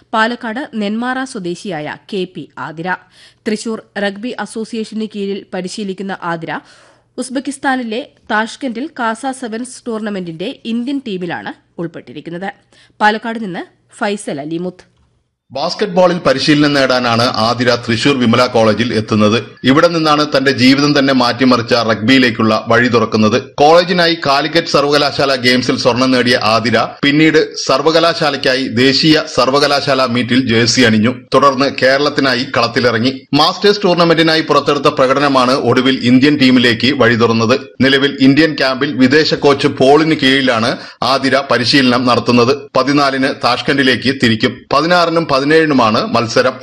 പാലക്കാട് നെന്മാറ സ്വദേശിയായ K P Athira Thrissur rugby അസോസിയേഷന് കീഴിൽ പരിശീലിക്കുന്ന ആതിര ഉസ്ബെക്കിസ്ഥാനിലെ താഷ്കന്റിൽ കാസ സെവൻസ് ടൂർണമെന്റിന്റെ ഇന്ത്യൻ ടീമിലാണ് ഉൾപ്പെട്ടിരിക്കുന്നത് പാലക്കാട് നിന്ന് ഫൈസൽ അലിമുത്ത് ബാസ്കറ്റ്ബോളിൽ പരിശീലനം നേടാനാണ് ആതിര തൃശൂർ വിമല കോളേജിൽ എത്തുന്നത് ഇവിടെ നിന്നാണ് തന്റെ ജീവിതം തന്നെ മാറ്റിമറിച്ച റഗ്ബിയിലേക്കുള്ള വഴി തുറക്കുന്നത് കോളേജിനായി കാലിക്കറ്റ് സർവകലാശാല ഗെയിംസിൽ സ്വർണം നേടിയ ആതിര പിന്നീട് സർവകലാശാലയ്ക്കായി ദേശീയ സർവകലാശാല മീറ്റിൽ ജേഴ്സി അണിഞ്ഞു തുടർന്ന് കേരളത്തിനായി കളത്തിലിറങ്ങി മാസ്റ്റേഴ്സ് ടൂർണമെന്റിനായി പുറത്തെടുത്ത പ്രകടനമാണ് ഒടുവിൽ ഇന്ത്യൻ ടീമിലേക്ക് വഴി തുറന്നത് നിലവിൽ ഇന്ത്യൻ ക്യാമ്പിൽ വിദേശ കോച്ച് പോളിന് കീഴിലാണ് ആതിര പരിശീലനം നടത്തുന്നത് പതിനാലിന് താഷ്കണ്ടിലേക്ക് തിരിക്കും പതിനാറിനും പതിനേഴിനുമാണ് മത്സരം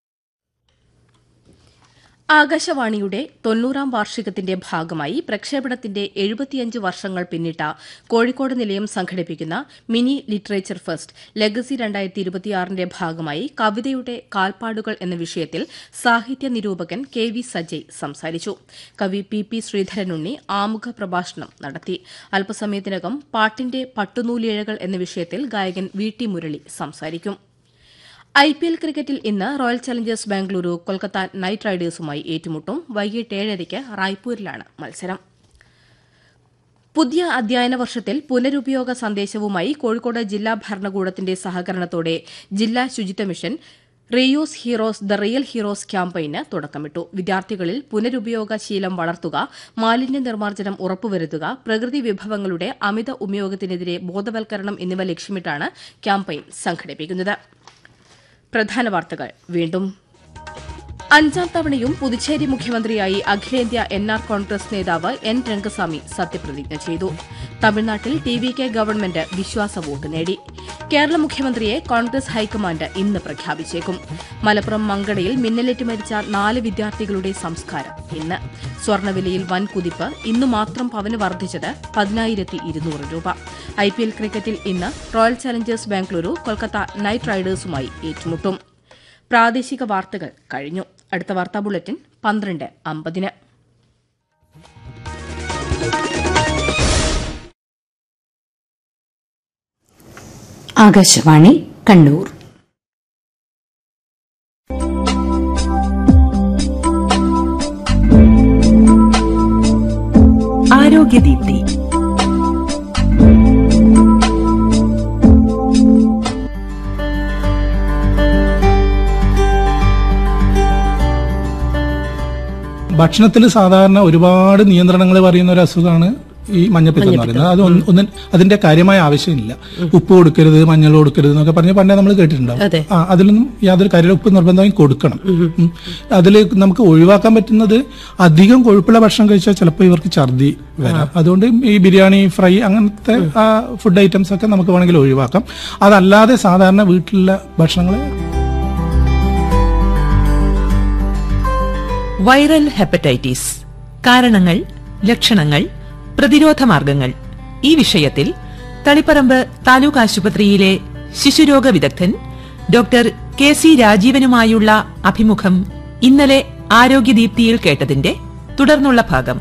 ആകാശവാണിയുടെ തൊണ്ണൂറാം വാർഷികത്തിന്റെ ഭാഗമായി പ്രക്ഷേപണത്തിന്റെ എഴുപത്തിയഞ്ച് വർഷങ്ങൾ പിന്നിട്ട കോഴിക്കോട് നിലയം സംഘടിപ്പിക്കുന്ന മിനി ലിറ്ററേച്ചർ ഫെസ്റ്റ് ലെഗസി രണ്ടായിരത്തി ഇരുപത്തിയാറിന്റെ ഭാഗമായി കവിതയുടെ കാൽപ്പാടുകൾ എന്ന വിഷയത്തിൽ സാഹിത്യ നിരൂപകൻ കെ വി സജയ് സംസാരിച്ചു കവി പി പി ശ്രീധരനുണ്ണി ആമുഖ പ്രഭാഷണം നടത്തി അല്പസമയത്തിനകം പാട്ടിന്റെ പട്ടുനൂലിഴകൾ എന്ന വിഷയത്തിൽ ഗായകൻ വി ടി മുരളി സംസാരിക്കും ഐ പി എൽ ക്രിക്കറ്റിൽ ഇന്ന് Royal Challengers Bengaluru Kolkata Knight റൈഡേഴ്സുമായി ഏറ്റുമുട്ടും വൈകിട്ട് ഏഴരയ്ക്ക് റായ്പൂരിലാണ് മത്സരം പുതിയ അധ്യയന വർഷത്തിൽ പുനരുപയോഗ സന്ദേശവുമായി കോഴിക്കോട് ജില്ലാ ഭരണകൂടത്തിന്റെ സഹകരണത്തോടെ ജില്ലാ ശുചിത്വ mission reuse heroes the real heroes ക്യാമ്പയിന് തുടക്കമിട്ടു വിദ്യാർത്ഥികളിൽ പുനരുപയോഗ ശീലം വളർത്തുക മാലിന്യ നിർമ്മാർജ്ജനം ഉറപ്പുവരുത്തുക പ്രകൃതി വിഭവങ്ങളുടെ അമിത ഉപയോഗത്തിനെതിരെ ബോധവൽക്കരണം എന്നിവ ലക്ഷ്യമിട്ടാണ് ക്യാമ്പയിൻ സംഘടിപ്പിക്കുന്നത് പ്രധാന വാർത്തകൾ വീണ്ടും അഞ്ചാം തവണയും പുതുച്ചേരി മുഖ്യമന്ത്രിയായി അഖിലേന്ത്യാ എൻ ആർ കോൺഗ്രസ് നേതാവ് എൻ രംഗസ്വാമി സത്യപ്രതിജ്ഞ ചെയ്തു തമിഴ്നാട്ടിൽ ടി വി കെ ഗവൺമെന്റ് വിശ്വാസ വോട്ട് നേടി കേരള മുഖ്യമന്ത്രിയെ കോൺഗ്രസ് ഹൈക്കമാൻഡ് ഇന്ന് പ്രഖ്യാപിച്ചേക്കും മലപ്പുറം മങ്കടയിൽ മിന്നലേറ്റ് മരിച്ച നാല് വിദ്യാർത്ഥികളുടെ സംസ്കാരം ഇന്ന് സ്വർണ്ണവിലയിൽ വൻ കുതിപ്പ് ഇന്നു മാത്രം പവന് വർദ്ധിച്ചത് പതിനായിരത്തി ഇരുന്നൂറ് രൂപ ഐ പി എൽ ക്രിക്കറ്റിൽ ഇന്ന് Royal Challengers Bengaluru Kolkata Knight റൈഡേഴ്സുമായി ഏറ്റുമുട്ടും പ്രാദേശിക വാർത്തകൾ കഴിഞ്ഞു അടുത്ത വാർത്താ ബുള്ളറ്റിൻ പന്ത്രണ്ട് അമ്പതിന് ആകാശവാണി കണ്ണൂർ ആരോഗ്യദീപ്തി ഭക്ഷണത്തിൽ സാധാരണ ഒരുപാട് നിയന്ത്രണങ്ങൾ പറയുന്ന ഒരു അസുഖമാണ് ഈ മഞ്ഞപ്പിത്തം എന്ന് പറയുന്നത് അത് ഒന്ന് ഒന്ന് അതിന്റെ കാര്യമായ ആവശ്യമില്ല ഉപ്പ് കൊടുക്കരുത് മഞ്ഞൾ കൊടുക്കരുത് എന്നൊക്കെ പറഞ്ഞ് പണ്ടേ നമ്മൾ കേട്ടിട്ടുണ്ടാവും ആ അതിലൊന്നും യാതൊരു കാര്യമില്ല ഉപ്പ് നിർബന്ധമായും കൊടുക്കണം അതിൽ നമുക്ക് ഒഴിവാക്കാൻ പറ്റുന്നത് അധികം കൊഴുപ്പുള്ള ഭക്ഷണം കഴിച്ചാൽ ചിലപ്പോൾ ഇവർക്ക് ഛർദി വരാം അതുകൊണ്ട് ഈ ബിരിയാണി ഫ്രൈ അങ്ങനത്തെ ആ ഫുഡ് ഐറ്റംസ് ഒക്കെ നമുക്ക് വേണമെങ്കിൽ ഒഴിവാക്കാം അതല്ലാതെ സാധാരണ വീട്ടിലുള്ള ഭക്ഷണങ്ങൾ വൈറൽ ഹെപ്പറ്റൈറ്റിസ് കാരണങ്ങൾ ലക്ഷണങ്ങൾ പ്രതിരോധ മാർഗങ്ങൾ ഈ വിഷയത്തിൽ തളിപ്പറമ്പ് താലൂക്ക് ആശുപത്രിയിലെ ശിശുരോഗ വിദഗ്ധൻ ഡോക്ടർ കെ സി രാജീവനുമായുള്ള അഭിമുഖം ഇന്നലെ ആരോഗ്യദീപ്തിയിൽ കേട്ടതിന്റെ തുടർന്നുള്ള ഭാഗം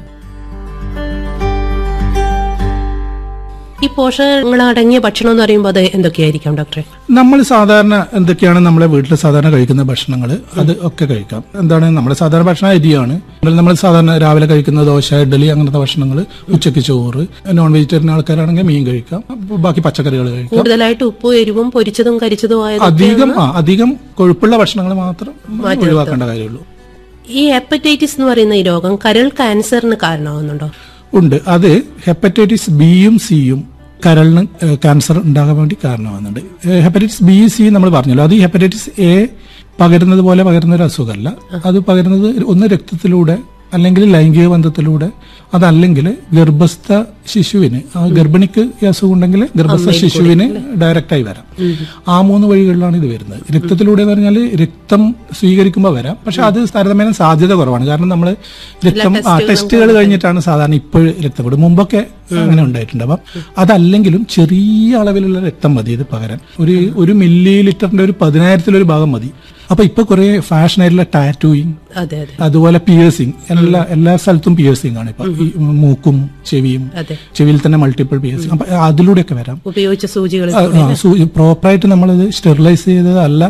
ഈ പോഷകങ്ങൾ അടങ്ങിയ ഭക്ഷണം എന്ന് പറയുമ്പോൾ അത് എന്തൊക്കെയായിരിക്കാം ഡോക്ടറെ നമ്മൾ സാധാരണ എന്തൊക്കെയാണ് നമ്മളെ വീട്ടിൽ സാധാരണ കഴിക്കുന്ന ഭക്ഷണങ്ങൾ അത് ഒക്കെ കഴിക്കാം എന്താണ് നമ്മുടെ സാധാരണ ഭക്ഷണം അരിയാണ് നമ്മൾ സാധാരണ രാവിലെ കഴിക്കുന്ന ദോശ ഇഡ്ഡലി അങ്ങനത്തെ ഭക്ഷണങ്ങൾ ഉച്ചയ്ക്ക് ചോറ് നോൺ വെജിറ്റേറിയൻ ആൾക്കാരാണെങ്കിൽ മീൻ കഴിക്കാം ബാക്കി പച്ചക്കറികൾ കഴിക്കാം കൂടുതലായിട്ട് ഉപ്പും എരിവും പൊരിച്ചതും കരിച്ചതും ആയത് അധികം ആ അധികം കൊഴുപ്പുള്ള ഭക്ഷണങ്ങൾ മാത്രം ഒഴിവാക്കേണ്ട കാര്യമുള്ളൂ ഈ ഹെപ്പറ്റൈറ്റിസ് എന്ന് പറയുന്ന ഈ രോഗം കരൾ ക്യാൻസറിന് കാരണമാകുന്നുണ്ടോ ഉണ്ട് അത് ഹെപ്പറ്റൈറ്റിസ് ബിയും സിയും കരളിന് ഏഹ്, ക്യാൻസർ ഉണ്ടാകാൻ വേണ്ടി കാരണമാകുന്നുണ്ട് ഏഹ്, ഹെപ്പറ്റൈറ്റിസ് ബി സി നമ്മൾ പറഞ്ഞല്ലോ അത് ഈ ഹെപ്പറ്റൈറ്റിസ് എ പകരുന്നത് പോലെ പകരുന്ന ഒരു അസുഖമല്ല അത് പകരുന്നത് ഒന്ന് രക്തത്തിലൂടെ അല്ലെങ്കിൽ ലൈംഗിക ബന്ധത്തിലൂടെ അതല്ലെങ്കിൽ ഗർഭസ്ഥ ശിശുവിന് ആ ഗർഭിണിക്ക് ഈ അസുഖം ഉണ്ടെങ്കിൽ ഗർഭസ്ഥ ശിശുവിന് ഡയറക്റ്റായി വരാം ആ മൂന്ന് വഴികളിലാണ് ഇത് വരുന്നത് രക്തത്തിലൂടെ എന്ന് പറഞ്ഞാൽ രക്തം സ്വീകരിക്കുമ്പോൾ വരാം പക്ഷെ അത് താരതമ്യേന സാധ്യത കുറവാണ് കാരണം നമ്മൾ രക്തം ആ ടെസ്റ്റുകൾ കഴിഞ്ഞിട്ടാണ് സാധാരണ ഇപ്പോൾ രക്തം കൊടുക്കും മുമ്പൊക്കെ അങ്ങനെ ഉണ്ടായിട്ടുണ്ട് അപ്പം അതല്ലെങ്കിലും ചെറിയ അളവിലുള്ള രക്തം മതി ഇത് പകരാൻ ഒരു ഒരു മില്ലി ലിറ്ററിന്റെ ഒരു പതിനായിരത്തിലൊരു ഭാഗം മതി അപ്പൊ ഇപ്പൊ കുറെ ഫാഷനായിട്ടുള്ള ടാറ്റൂയിങ് അതെ അതെ അതുപോലെ പിയേഴ്സിങ് എല്ലാ എല്ലാ സ്ഥലത്തും പിയേഴ്സിംഗ് ആണ് ഇപ്പൊ ഈ മൂക്കും ചെവിയും അതെ. ചെവിയിൽ തന്നെ മൾട്ടിപ്പിൾ പിയേഴ്സിംഗ് അപ്പൊ അതിലൂടെയൊക്കെ വരാം ഉപയോഗിച്ച സൂചികൾ പ്രോപ്പറായിട്ട് നമ്മളത് സ്റ്റെറിലൈസ് ചെയ്തതല്ല